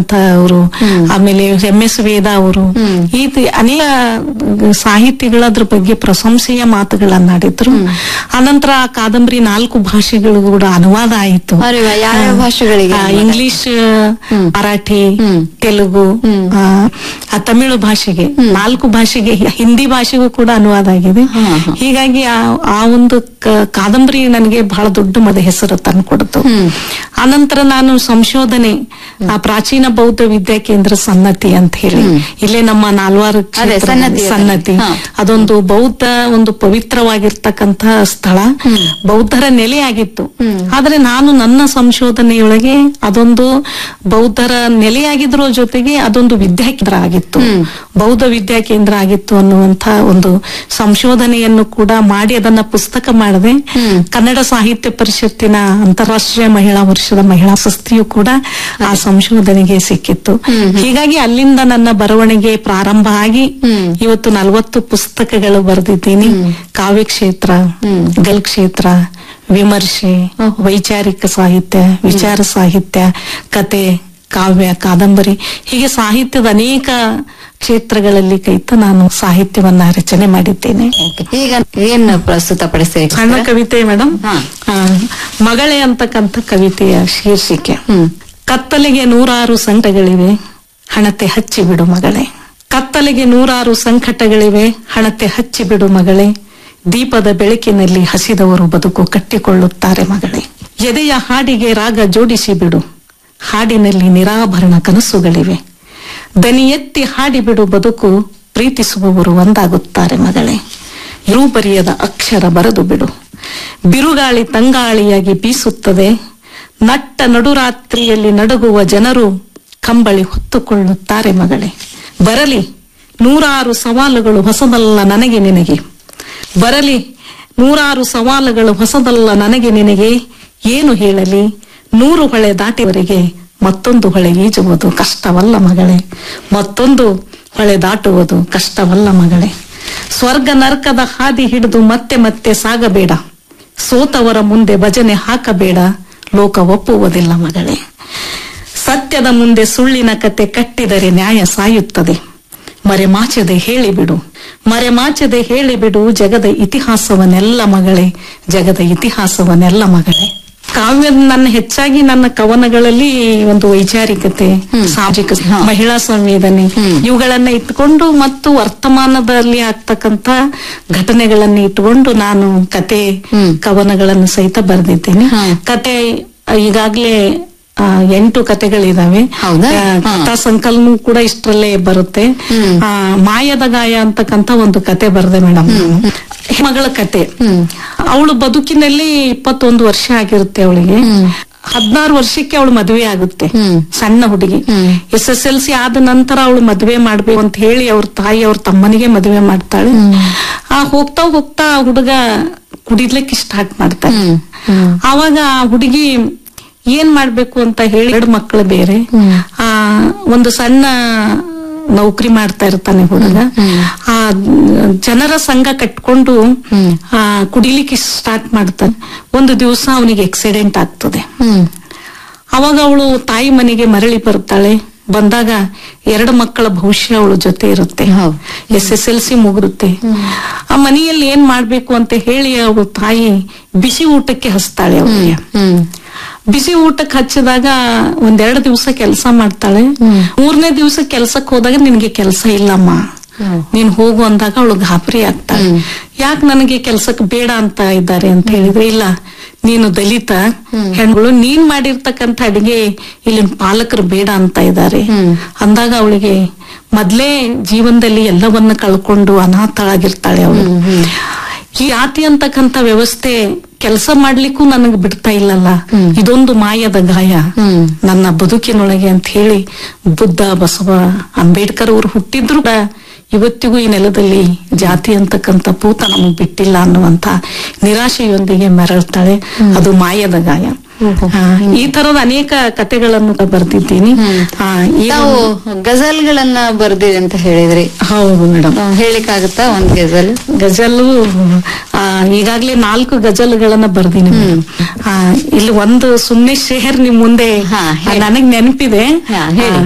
ಅಂತ ಅವರು ಆಮೇಲೆ ಎಂ ಎಸ್ ವೇದ ಅವರು ಈ ತಿ- ಅನೇಕ ಸಾಹಿತಿಗಳ ಅದ್ರ ಬಗ್ಗೆ ಪ್ರಶಂಸೆಯ ಮಾತುಗಳನ್ನಾಡಿದ್ರು ಅನಂತರ ಆ ಕಾದಂಬರಿ ನಾಲ್ಕು ಭಾಷೆಗಳು ಕೂಡ ಅನುವಾದ ಆಯಿತು ಅರೆ ವಾ, ಯಾವ್ಯಾವ ಭಾಷೆಗಳಿಗೆ ಆ, ಅನುವಾದ? ಇಂಗ್ಲಿಷ್ ಮರಾಠಿ ತೆಲುಗು ಆ, ಆ, ತಮಿಳು ಭಾಷೆಗೆ ನಾಲ್ಕು ಭಾಷೆಗೆ ಹಿಂದಿ ಭಾಷೆಗೂ ಕೂಡ ಅನುವಾದ ಆಗಿದೆ ಹಾ, ಹಾ. ಹೀಗಾಗಿ ಆ ಆ ಒಂದು ಕ- ಕಾದಂಬರಿ ನನಗೆ ಬಹಳ ದೊಡ್ಡ ಮದ ಹೆಸರು ತಂದ್ಕೊಡ್ತು ಆನಂತರ ನಾನು ಸಂಶೋಧನೆ ಆ ಪ್ರಾಚೀನ ಬೌದ್ಧ ವಿದ್ಯಾ ಕೇಂದ್ರ ಸನ್ನತಿ ಅಂತ ಹೇಳಿ ಇಲ್ಲೇ ನಮ್ಮ ನಾಲ್ವಾರು ಅದೇ, ಕ್ಷೇತ್ರದಲ್ಲಿ ಸನ್ನತಿ ಅದು. ಸನ್ನತಿ ಹಾ. ಅದೊಂದು ಬೌದ್ಧ ಒಂದು ಪವಿತ್ರವಾಗಿರ್ತಕ್ಕಂತಹ ಸ್ಥಳ ಬೌದ್ಧರ ನೆಲೆಯಾಗಿತ್ತು ಆದ್ರೆ ನಾನು ನನ್ನ ಸಂಶೋಧನೆಯೊಳಗೆ ಅದೊಂದು ಬೌದ್ಧರ ನೆಲೆಯಾಗಿದ್ರ ಜೊತೆಗೆ ಅದೊಂದು ವಿದ್ಯಾಕೇಂದ್ರ ಆಗಿತ್ತು ಬೌದ್ಧ ವಿದ್ಯಾಕೇಂದ್ರ ಆಗಿತ್ತು ಅನ್ನುವಂತ ಒಂದು ಸಂಶೋಧನೆಯನ್ನು ಕೂಡ ಮಾಡಿ ಅದನ್ನ ಪುಸ್ತಕ ಮಾಡದೆ ಕನ್ನಡ ಸಾಹಿತ್ಯ ಪರಿಷತ್ತಿನ ಅಂತಾರಾಷ್ಟ್ರೀಯ ಮಹಿಳಾ ವರ್ಷದ ಮಹಿಳಾ ಪ್ರಶಸ್ತಿಯು ಕೂಡ ಆ ಸಂಶೋಧನೆಗೆ ಸಿಕ್ಕಿತ್ತು ಹೀಗಾಗಿ ಅಲ್ಲಿಂದ ನನ್ನ ಬರವಣಿಗೆ ಪ್ರಾರಂಭ ಆಗಿ ಇವತ್ತು ನಲವತ್ತು ಪುಸ್ತಕಗಳು ಬರೆದಿದ್ದೀನಿ ಕಾವ್ಯ ಕ್ಷೇತ್ರ ಗಲ್ ಕ್ಷೇತ್ರ ವಿಮರ್ಶೆ ವೈಚಾರಿಕ ಸಾಹಿತ್ಯ ವಿಚಾರ ಸಾಹಿತ್ಯ ಕತೆ ಕಾವ್ಯ ಕಾದಂಬರಿ ಹೀಗೆ ಸಾಹಿತ್ಯದ ಅನೇಕ ಕ್ಷೇತ್ರಗಳಲ್ಲಿ ಕೈತ ನಾನು ಸಾಹಿತ್ಯವನ್ನ ರಚನೆ ಮಾಡಿದ್ದೇನೆ ಈಗ ಏನ್ ಪ್ರಸ್ತುತ ಪಡಿಸ್ತೀರಿ ಸಣ್ಣ ಕವಿತೆ ಮೇಡಮ್ ಹಾ. ಮಗಳೇ ಅಂತಕ್ಕಂಥ ಕವಿತೆಯ ಶೀರ್ಷಿಕೆ ಹ್ಮ್. ಕತ್ತಲೆಗೆ ನೂರಾರು ಸಂಕಟಗಳಿವೆ ಹಣತೆ ಹಚ್ಚಿ ಬಿಡು ಮಗಳೇ ಕತ್ತಲೆಗೆ ನೂರಾರು ಸಂಕಟಗಳಿವೆ ಹಣತೆ ಹಚ್ಚಿ ಬಿಡು ಮಗಳೇ ದೀಪದ ಬೆಳಕಿನಲ್ಲಿ ಹಸಿದವರು ಬದುಕು ಕಟ್ಟಿಕೊಳ್ಳುತ್ತಾರೆ ಮಗಳೇ ಎದೆಯ ಹಾಡಿಗೆ ರಾಗ ಜೋಡಿಸಿ ಬಿಡು ಹಾಡಿನಲ್ಲಿ ನಿರಾಭರಣ ಕನಸುಗಳಿವೆ ದನಿ ಎತ್ತಿ ಹಾಡಿಬಿಡು ಬದುಕು ಪ್ರೀತಿಸುವವರು ಒಂದಾಗುತ್ತಾರೆ ಮಗಳೇ ಇರು ಬರೆಯದ ಅಕ್ಷರ ಬರೆದು ಬಿಡು ಬಿರುಗಾಳಿ ತಂಗಾಳಿಯಾಗಿ ಬೀಸುತ್ತದೆ ನಟ್ಟ ನಡುರಾತ್ರಿಯಲ್ಲಿ ನಡುಗುವ ಜನರು ಕಂಬಳಿ ಹೊತ್ತುಕೊಳ್ಳುತ್ತಾರೆ ಮಗಳೇ ಬರಲಿ ನೂರಾರು ಸವಾಲುಗಳು ಹೊಸದಲ್ಲ ನನಗೆ ನಿನಗೆ ಬರಲಿ ನೂರಾರು ಸವಾಲುಗಳು ಹೊಸದಲ್ಲ ನನಗೆ ನಿನಗೆ ಏನು ಹೇಳಲಿ ನೂರು ಹೊಳೆ ದಾಟಿವರೆಗೆ ಮತ್ತೊಂದು ಹೊಳೆ ಈಜುವುದು ಕಷ್ಟವಲ್ಲ ಮಗಳೇ ಮತ್ತೊಂದು ಹೊಳೆ ದಾಟುವುದು ಕಷ್ಟವಲ್ಲ ಮಗಳೇ ಸ್ವರ್ಗ ನರ್ಕದ ಹಾದಿ ಹಿಡಿದು ಮತ್ತೆ ಮತ್ತೆ ಸಾಗಬೇಡ ಸೋತವರ ಮುಂದೆ ಭಜನೆ ಹಾಕಬೇಡ ಲೋಕ ಒಪ್ಪುವುದಿಲ್ಲ ಮಗಳೇ ಸತ್ಯದ ಮುಂದೆ ಸುಳ್ಳಿನ ಕತೆ ಕಟ್ಟಿದರೆ ನ್ಯಾಯ ಸಾಯುತ್ತದೆ ಮರೆಮಾಚದೆ ಹೇಳಿಬಿಡು ಮರೆಮಾಚದೆ ಹೇಳಿಬಿಡು ಜಗದ ಇತಿಹಾಸವನ್ನೆಲ್ಲ ಮಗಳೇ ಜಗದ ಇತಿಹಾಸವನ್ನೆಲ್ಲ ಮಗಳೇ ಕಾವ್ಯ ನನ್ನ ಹೆಚ್ಚಾಗಿ ನನ್ನ ಕವನಗಳಲ್ಲಿ ಒಂದು ವೈಚಾರಿಕತೆ ಸಾಮಾಜಿಕ ಮಹಿಳಾ ಸಂವೇದನೆ ಇವುಗಳನ್ನ ಇಟ್ಕೊಂಡು ಮತ್ತು ವರ್ತಮಾನದಲ್ಲಿ ಆಗ್ತಕ್ಕಂತ ಘಟನೆಗಳನ್ನ ಇಟ್ಕೊಂಡು ನಾನು ಕತೆ ಕವನಗಳನ್ನು ಸಹಿತ ಬರೆದಿದ್ದೇನೆ ಕತೆ ಈಗಾಗ್ಲೇ ಆ, ಎಂಟು ಕತೆಗಳಿದಾವೆ ಹೌದಾ? ಆ, ಕಥಾ ಸಂಕಲನ ಕೂಡ ಇಷ್ಟರಲ್ಲೇ ಬರುತ್ತೆ ಆ, ಮಾಯದ ಗಾಯ ಅಂತಕ್ಕಂತ ಒಂದು ಕತೆ ಬರೆದೆ ಮೇಡಮ್ ಮಗಳ ಕತೆ ಅವಳು ಬದುಕಿನಲ್ಲಿ ಇಪ್ಪತ್ತೊಂದು ವರ್ಷ ಆಗಿರುತ್ತೆ ಅವಳಿಗೆ ಹದಿನಾರು ವರ್ಷಕ್ಕೆ ಅವಳು ಮದುವೆ ಆಗುತ್ತೆ ಸಣ್ಣ ಹುಡುಗಿ ಎಸ್ ಎಸ್ ಎಲ್ ಸಿ ಆದ ನಂತರ ಅವಳು ಮದುವೆ ಮಾಡ್ಬೇಕು ಅಂತ ಹೇಳಿ ಅವ್ರ ತಾಯಿ ಅವ್ರ ತಮ್ಮನಿಗೆ ಮದುವೆ ಮಾಡ್ತಾಳೆ ಆ ಹೋಗ್ತಾ ಹೋಗ್ತಾ ಆ ಹುಡುಗ ಕುಡಿಲಿಕ್ಕೆ ಸ್ಟಾರ್ಟ್ ಮಾಡ್ತಾನೆ ಆವಾಗ ಆ ಹುಡುಗಿ ಏನ್ ಮಾಡ್ಬೇಕು ಅಂತ ಹೇಳಿ ಎರಡು ಮಕ್ಕಳು ಬೇರೆ ಆ ಒಂದು ಸಣ್ಣ ನೌಕರಿ ಮಾಡ್ತಾ ಇರ್ತಾನೆ ಹುಡುಗ ಆ ಜನರ ಸಂಘ ಕಟ್ಕೊಂಡು ಆ ಕುಡಿಲಿಕ್ಕೆ ಸ್ಟಾರ್ಟ್ ಮಾಡ್ತಾನೆ ಒಂದು ದಿವಸ ಅವನಿಗೆ ಆಕ್ಸಿಡೆಂಟ್ ಆಗ್ತದೆ ಅವಾಗ ಅವಳು ತಾಯಿ ಮನೆಗೆ ಮರಳಿ ಬರ್ತಾಳೆ ಬಂದಾಗ ಎರಡು ಮಕ್ಕಳ ಭವಿಷ್ಯ ಅವಳ ಜೊತೆ ಇರುತ್ತೆ ಹೌದು. ಎಸ್ ಎಸ್ ಎಲ್ ಸಿ ಮುಗಿರುತ್ತೆ ಆ ಮನೆಯಲ್ಲಿ ಏನ್ ಮಾಡ್ಬೇಕು ಅಂತ ಹೇಳಿ ಅವಳು ತಾಯಿ ಬಿಸಿ ಊಟಕ್ಕೆ ಹಸ್ತಾಳೆ ಅವಳಿಗೆ ಬಿಸಿ ಊಟಕ್ಕೆ ಹಚ್ಚಿದಾಗ ಒಂದೆರಡು ದಿವಸ ಕೆಲಸ ಮಾಡ್ತಾಳೆ ಮೂರನೇ ದಿವಸ ಕೆಲ್ಸಕ್ಕೆ ಹೋದಾಗ ನಿನ್ಗೆ ಕೆಲಸ ಇಲ್ಲಮ್ಮ ನೀನ್ ಹೋಗು ಅಂದಾಗ ಅವಳು ಗಾಬರಿ ಆಗ್ತಾಳೆ ಯಾಕೆ ನನಗೆ ಕೆಲ್ಸಕ್ಕೆ ಬೇಡ ಅಂತ ಇದ್ದಾರೆ ಅಂತ ಹೇಳಿದ್ರೆ ಇಲ್ಲ ನೀನು ದಲಿತ ಹೆಣ್ಗಳು ನೀನ್ ಮಾಡಿರ್ತಕ್ಕಂಥ ಅಡಿಗೆ ಇಲ್ಲಿನ ಪಾಲಕರು ಬೇಡ ಅಂತ ಇದ್ದಾರೆ ಅಂದಾಗ ಅವಳಿಗೆ ಮೊದ್ಲೇ ಜೀವನದಲ್ಲಿ ಎಲ್ಲವನ್ನ ಕಳ್ಕೊಂಡು ಅನಾಥಳಾಗಿರ್ತಾಳೆ ಅವಳು ಈ ಜಾತಿ ಅಂತಕ್ಕಂಥ ವ್ಯವಸ್ಥೆ ಕೆಲಸ ಮಾಡ್ಲಿಕ್ಕೂ ನನಗೆ ಬಿಡ್ತಾ ಇಲ್ಲಲ್ಲ ಇದೊಂದು ಮಾಯದ ಗಾಯ ನನ್ನ ಬದುಕಿನೊಳಗೆ ಅಂತ ಹೇಳಿ ಬುದ್ಧ ಬಸವ ಅಂಬೇಡ್ಕರ್ ಅವರು ಹುಟ್ಟಿದ್ರು ಕೂಡ ಇವತ್ತಿಗೂ ಈ ನೆಲದಲ್ಲಿ ಜಾತಿ ಅಂತಕ್ಕಂಥ ಭೂತ ನಮಗೆ ಬಿಟ್ಟಿಲ್ಲ ಅನ್ನುವಂತ ನಿರಾಶೆಯೊಂದಿಗೆ ಮೆರಳ್ತಾಳೆ ಅದು ಮಾಯದ ಗಾಯ ಆ, ಈ ತರದ ಅನೇಕ ಕತೆಗಳನ್ನು ಬರೆದಿದ್ದೀನಿ ಆ, ಈ ತಾವು ಗಜಲ್ಗಳನ್ನ ಬರ್ದಿದೆ ಅಂತ ಹೇಳಿದ್ರಿ ಹೌದು ಮೇಡಮ್ ಆ, ಹೇಳಿಕ್ಕಾಗತ್ತಾ ಒಂದ್ ಗಜಲ್ ಗಜಲು ಆ, ಈಗಾಗ್ಲೇ ನಾಲ್ಕು ಗಜಲ್ಗಳನ್ನ ಬರ್ದೀನಿ ಮೇಡಮ್. ಆ, ಇಲ್ಲಿ ಒಂದು ಸುಮ್ನೆ ಶೇರ್ ನಿಮ್ ಮುಂದೆ ಹಾ, ಹೇಳಿ. ನನಗ್ ನೆನಪಿದೆ ಹಾ, ಹೇಳಿ. ಆ,